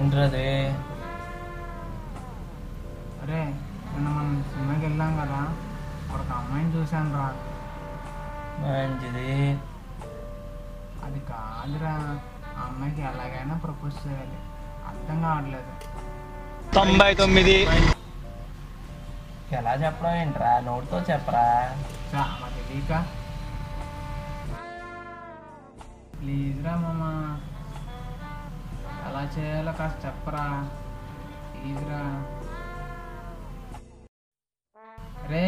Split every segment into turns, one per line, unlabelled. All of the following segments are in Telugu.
ఏంట్రది
అరే నిన్న మనం సినిమాకి వెళ్ళాం కదా అక్కడ ఒక అమ్మాయిని చూశాను రా
మంచిది
అది కాదురా ఆ అమ్మాయికి ఎలాగైనా ప్రపోజ్ చేయాలి అర్థం కావట్లేదు
తొంభై తొమ్మిది
ఎలా చెప్పడం ఏంట్రా నోటితో చెప్పరా
చా మా తెలియక ప్లీజ్ రా మామ ఎలా చేయాలో కాస్త చెప్పరా ప్లీజ్ రా రే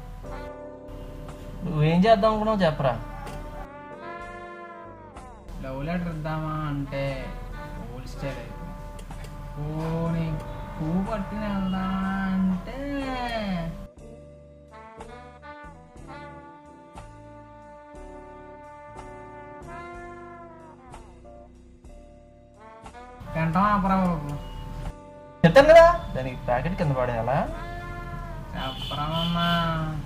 నువ్వేం చేద్దాం అనుకున్నావు చెప్పరా
లవ్ లెటర్ ఇద్దామా అంటే ఓల్డ్ స్టైల్ అయిపోయింది పోనీ పువ్వు పట్టుకుని వెళ్దామా అంటే తింటాం అప్పరా బాబు
చెప్తాను కదా దానికి ప్యాకెట్ కింద పడేయాలా
చెప్పరామమ్మా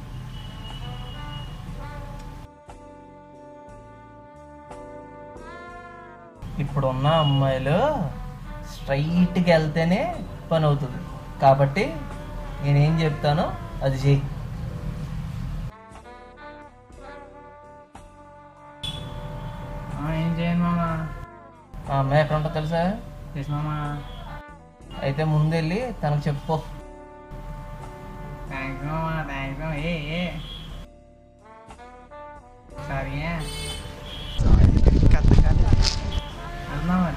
ఇప్పుడున్న అమ్మాయిలు స్ట్రైట్కి వెళ్తేనే పని అవుతుంది కాబట్టి నేనేం చెప్తానో అది చెయ్యి
ఆ, ఏం చేయను మామ
ఆ అమ్మాయి ఎక్కడ ఉంటుందో తెలుసా
చేసి మామ
అయితే ముందెళ్ళి తనకు చెప్పు
థ్యాంక్స్ మామ థ్యాంక్స్ మామ ఏ ఏ సరే వెళ్దాం మరి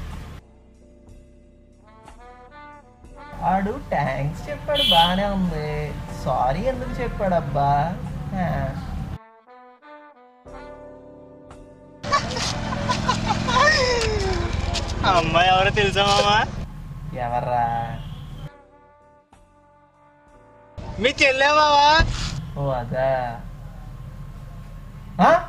ఆడు థ్యాంక్స్ చెప్పాడు బాగానే ఉంది సారీ ఎందుకు చెప్పాడు అబ్బా ఆ.
అమ్మాయి ఎవరో తెలుసా మామా
ఎవర్రా
మీ చెల్లె మావా
ఓ అదా ఆ?